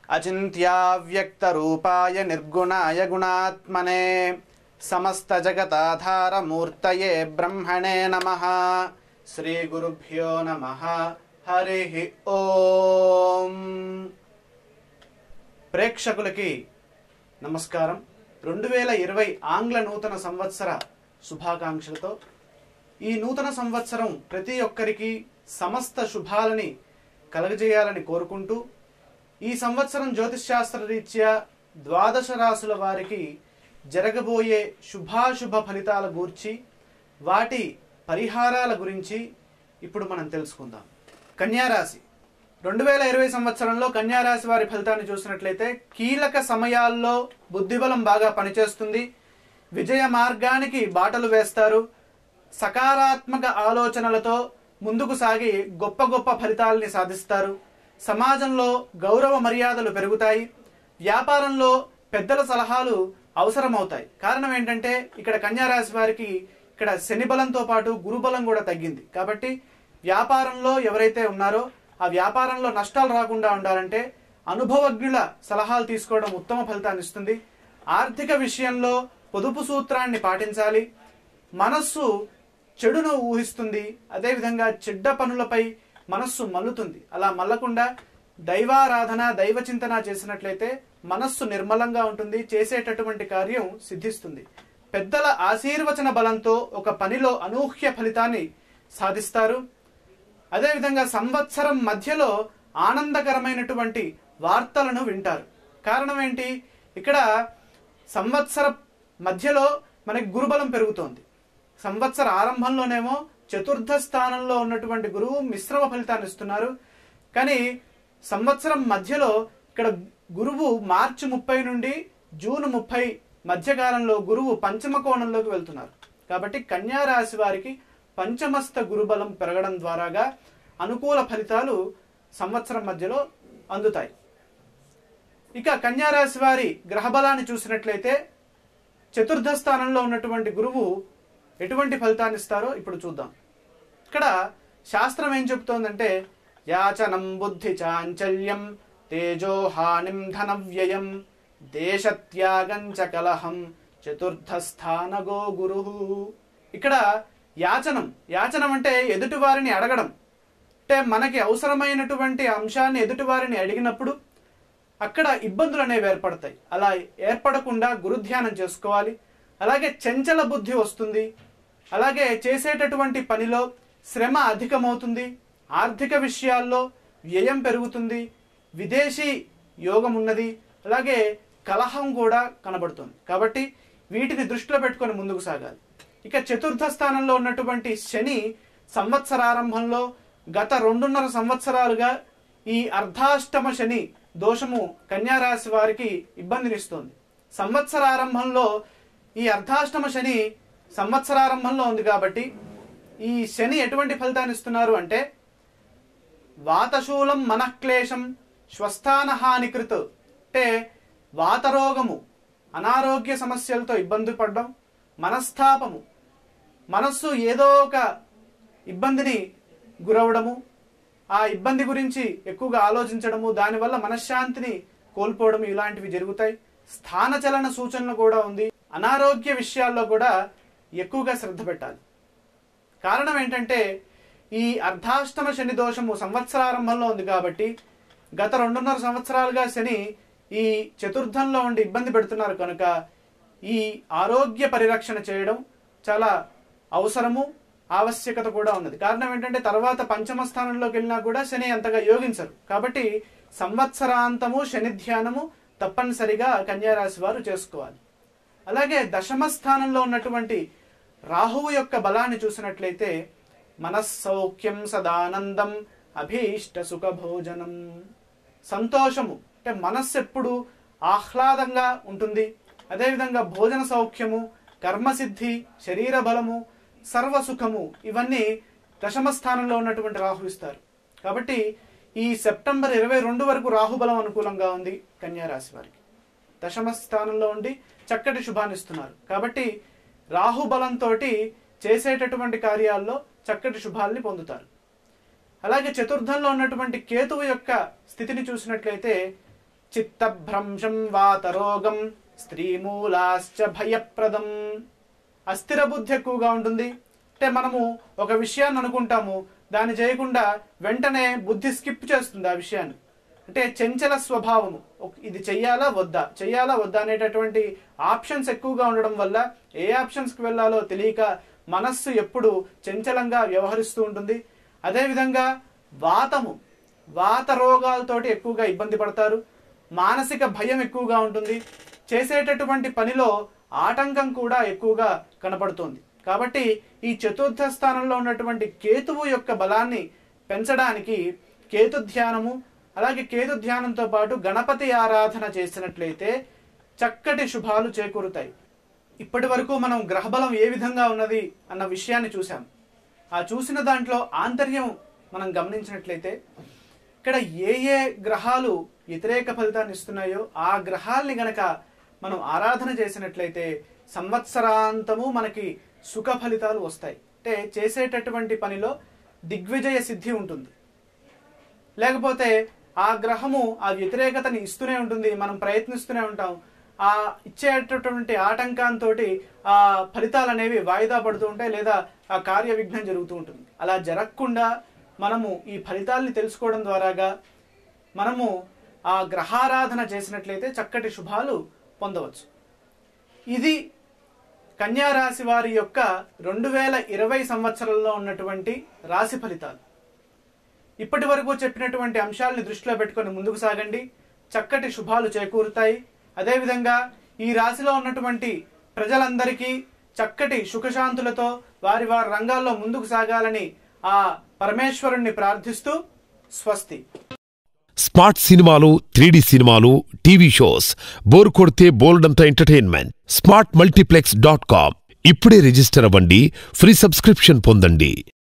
అచింత్యావ్యక్తరూపాయ నిర్గుణాయ గుణాత్మనే సమస్త జగతాధారమూర్తయే బ్రహ్మణే నమ శ్రీ గురుభ్యో నమ హరి ఓం ప్రేక్షకులకి నమస్కారం రెండు వేల ఇరవై ఆంగ్ల నూతన సంవత్సర శుభాకాంక్షలతో ఈ నూతన సంవత్సరం ప్రతి ఒక్కరికి సమస్త శుభాలని కలగజేయాలని కోరుకుంటూ ఈ సంవత్సరం జ్యోతిష్శాస్త్ర రీత్యా ద్వాదశ రాసుల వారికి జరగబోయే శుభాశుభ ఫలితాల గూర్చి వాటి పరిహారాల గురించి ఇప్పుడు మనం తెలుసుకుందాం కన్యారాశి రెండు వేల ఇరవై సంవత్సరంలో కన్యారాశి వారి ఫలితాన్ని చూసినట్లయితే కీలక సమయాల్లో బుద్ధిబలం బాగా పనిచేస్తుంది విజయ మార్గానికి బాటలు వేస్తారు సకారాత్మక ఆలోచనలతో ముందుకు సాగి గొప్ప గొప్ప ఫలితాలని సాధిస్తారు సమాజంలో గౌరవ మర్యాదలు పెరుగుతాయి వ్యాపారంలో పెద్దల సలహాలు అవసరమవుతాయి కారణం ఏంటంటే ఇక్కడ కన్యారాశి వారికి ఇక్కడ శని బలంతో పాటు గురుబలం కూడా తగ్గింది కాబట్టి వ్యాపారంలో ఎవరైతే ఉన్నారో ఆ వ్యాపారంలో నష్టాలు రాకుండా ఉండాలంటే అనుభవజ్ఞుల సలహాలు తీసుకోవడం ఉత్తమ ఫలితాన్ని ఇస్తుంది ఆర్థిక విషయంలో పొదుపు సూత్రాన్ని పాటించాలి మనస్సు చెడును ఊహిస్తుంది అదేవిధంగా చెడ్డ పనులపై మనస్సు మల్లుతుంది అలా మల్లకుండా దైవారాధన దైవ చింతన చేసినట్లయితే మనస్సు నిర్మలంగా ఉంటుంది చేసేటటువంటి కార్యం సిద్ధిస్తుంది పెద్దల ఆశీర్వచన బలంతో ఒక పనిలో అనూహ్య ఫలితాన్ని సాధిస్తారు అదేవిధంగా సంవత్సరం మధ్యలో ఆనందకరమైనటువంటి వార్తలను వింటారు కారణం ఏంటి ఇక్కడ సంవత్సర మధ్యలో మనకి గురుబలం పెరుగుతోంది సంవత్సర ఆరంభంలోనేమో చతుర్థ స్థానంలో ఉన్నటువంటి గురువు మిశ్రమ ఫలితాన్ని ఇస్తున్నారు కానీ సంవత్సరం మధ్యలో ఇక్కడ గురువు మార్చి ముప్పై నుండి జూన్ ముప్పై మధ్యకాలంలో గురువు పంచమ కోణంలోకి వెళ్తున్నారు కాబట్టి కన్యా రాశి వారికి పంచమస్త గురుబలం పెరగడం ద్వారాగా అనుకూల ఫలితాలు సంవత్సరం మధ్యలో అందుతాయి ఇక కన్యా రాశి వారి గ్రహబలాన్ని చూసినట్లయితే చతుర్థ స్థానంలో ఉన్నటువంటి గురువు ఎటువంటి ఫలితాన్ని ఇస్తారో ఇప్పుడు చూద్దాం ఇక్కడ శాస్త్రం ఏం చెప్తోందంటే యాచనం బుద్ధి చాంచల్యం తేజో హానిం ధన వ్యయం దేశత్యాగం చ కలహం చతుర్థ స్థానగో గురు ఇక్కడ యాచనం యాచనం అంటే ఎదుటి వారిని అడగడం అంటే మనకి అవసరమైనటువంటి అంశాన్ని ఎదుటి వారిని అడిగినప్పుడు అక్కడ ఇబ్బందులు అనేవి ఏర్పడతాయి అలా ఏర్పడకుండా గురుధ్యానం చేసుకోవాలి అలాగే చంచల బుద్ధి వస్తుంది అలాగే చేసేటటువంటి పనిలో శ్రమ అధికమవుతుంది ఆర్థిక విషయాల్లో వ్యయం పెరుగుతుంది విదేశీ యోగం ఉన్నది అలాగే కలహం కూడా కనబడుతుంది కాబట్టి వీటిని దృష్టిలో పెట్టుకొని ముందుకు సాగాలి ఇక చతుర్థ స్థానంలో ఉన్నటువంటి శని సంవత్సరారంభంలో గత రెండున్నర సంవత్సరాలుగా ఈ అర్ధాష్టమ శని దోషము కన్యారాశి వారికి ఇబ్బందినిస్తోంది సంవత్సరారంభంలో ఈ అర్ధాష్టమ శని సంవత్సరారంభంలో ఉంది కాబట్టి ఈ శని ఎటువంటి ఫలితాన్ని ఇస్తున్నారు అంటే వాతశూలం మనఃక్లేశం స్వస్థాన హానికృత్ అంటే వాతరోగము అనారోగ్య సమస్యలతో ఇబ్బంది పడడం మనస్తాపము మనస్సు ఏదో ఒక ఇబ్బందిని గురవడము ఆ ఇబ్బంది గురించి ఎక్కువగా ఆలోచించడము దానివల్ల మనశ్శాంతిని కోల్పోవడం ఇలాంటివి జరుగుతాయి స్థానచలన సూచనలు కూడా ఉంది అనారోగ్య విషయాల్లో కూడా ఎక్కువగా శ్రద్ధ పెట్టాలి కారణం ఏంటంటే ఈ అర్ధాష్టమ శని దోషము సంవత్సరారంభంలో ఉంది కాబట్టి గత రెండున్నర సంవత్సరాలుగా శని ఈ చతుర్థంలో ఉండి ఇబ్బంది పెడుతున్నారు కనుక ఈ ఆరోగ్య పరిరక్షణ చేయడం చాలా అవసరము ఆవశ్యకత కూడా ఉన్నది కారణం ఏంటంటే తర్వాత పంచమ స్థానంలోకి వెళ్ళినా కూడా శని అంతగా యోగించరు కాబట్టి సంవత్సరాంతము శని ధ్యానము తప్పనిసరిగా కన్యారాశి వారు చేసుకోవాలి అలాగే దశమ స్థానంలో ఉన్నటువంటి రాహువు యొక్క బలాన్ని చూసినట్లయితే మనస్సౌఖ్యం సదానందం అభీష్ట సుఖ భోజనం సంతోషము అంటే మనస్సు ఎప్పుడు ఆహ్లాదంగా ఉంటుంది అదేవిధంగా భోజన సౌఖ్యము కర్మసిద్ధి శరీర బలము సర్వసుఖము ఇవన్నీ దశమ స్థానంలో ఉన్నటువంటి రాహు ఇస్తారు కాబట్టి ఈ సెప్టెంబర్ ఇరవై రెండు వరకు రాహుబలం అనుకూలంగా ఉంది కన్యా రాశి వారికి దశమ స్థానంలో ఉండి చక్కటి శుభాన్ని ఇస్తున్నారు కాబట్టి రాహుబలంతో చేసేటటువంటి కార్యాల్లో చక్కటి శుభాల్ని పొందుతారు అలాగే చతుర్థంలో ఉన్నటువంటి కేతువు యొక్క స్థితిని చూసినట్లయితే చిత్తభ్రంశం వాతరోగం స్త్రీమూలాశ్చ భయప్రదం అస్థిర బుద్ధి ఎక్కువగా ఉంటుంది అంటే మనము ఒక విషయాన్ని అనుకుంటాము దాన్ని చేయకుండా వెంటనే బుద్ధి స్కిప్ చేస్తుంది ఆ విషయాన్ని అంటే చంచల స్వభావము ఒక- ఇది చెయ్యాలా వద్దా చెయ్యాలా వద్దా అనేటటువంటి ఆప్షన్స్ ఎక్కువగా ఉండడం వల్ల ఏ ఆప్షన్స్కి వెళ్ళాలో తెలియక మనస్సు ఎప్పుడు చంచలంగా వ్యవహరిస్తూ ఉంటుంది అదేవిధంగా వాతము వాత రోగాలతోటి ఎక్కువగా ఇబ్బంది పడతారు మానసిక భయం ఎక్కువగా ఉంటుంది చేసేటటువంటి పనిలో ఆటంకం కూడా ఎక్కువగా కనపడుతుంది కాబట్టి ఈ చతుర్థ స్థానంలో ఉన్నటువంటి కేతువు యొక్క బలాన్ని పెంచడానికి కేతు ధ్యానము అలాగే కేతు ధ్యానంతో పాటు గణపతి ఆరాధన చేసినట్లయితే చక్కటి శుభాలు చేకూరుతాయి ఇప్పటి వరకు మనం గ్రహబలం ఏ విధంగా ఉన్నది అన్న విషయాన్ని చూసాం ఆ చూసిన దాంట్లో ఆంతర్యం మనం గమనించినట్లయితే ఇక్కడ ఏ ఏ గ్రహాలు వ్యతిరేక ఫలితాన్ని ఇస్తున్నాయో ఆ గ్రహాల్ని గనక మనం ఆరాధన చేసినట్లయితే సంవత్సరాంతము మనకి సుఖ ఫలితాలు వస్తాయి అంటే చేసేటటువంటి పనిలో దిగ్విజయ సిద్ధి ఉంటుంది లేకపోతే ఆ గ్రహము ఆ వ్యతిరేకతని ఇస్తూనే ఉంటుంది మనం ప్రయత్నిస్తూనే ఉంటాం ఆ ఇచ్చేటటువంటి ఆటంకంతో ఆ ఫలితాలు అనేవి వాయిదా పడుతూ ఉంటాయి లేదా ఆ కార్య విఘ్నం జరుగుతూ ఉంటుంది అలా జరగకుండా మనము ఈ ఫలితాల్ని తెలుసుకోవడం ద్వారాగా మనము ఆ గ్రహారాధన చేసినట్లయితే చక్కటి శుభాలు పొందవచ్చు ఇది కన్యా రాశి వారి యొక్క రెండు వేల ఇరవై సంవత్సరంలో ఉన్నటువంటి రాశి ఫలితాలు ఇప్పటి వరకు చెప్పినటువంటి అంశాలని దృష్టిలో పెట్టుకొని ముందుకు సాగండి చక్కటి శుభాలు చేకూరుతాయి అదేవిధంగా ఈ రాశిలో ఉన్నటువంటి ప్రజలందరికీ చక్కటి సుఖశాంతులతో వారి వారి రంగాల్లో ముందుకు సాగాలని ఆ పరమేశ్వరుణ్ణి ప్రార్థిస్తూ స్వస్తి స్మార్ట్ సినిమాలు త్రీడీ సినిమాలు టీవీ షోస్ బోర్ కొడితే బోల్డంత entertainment smart multiplex dot com ఇప్పుడే రిజిస్టర్ అవ్వండి ఫ్రీ సబ్స్క్రిప్షన్ పొందండి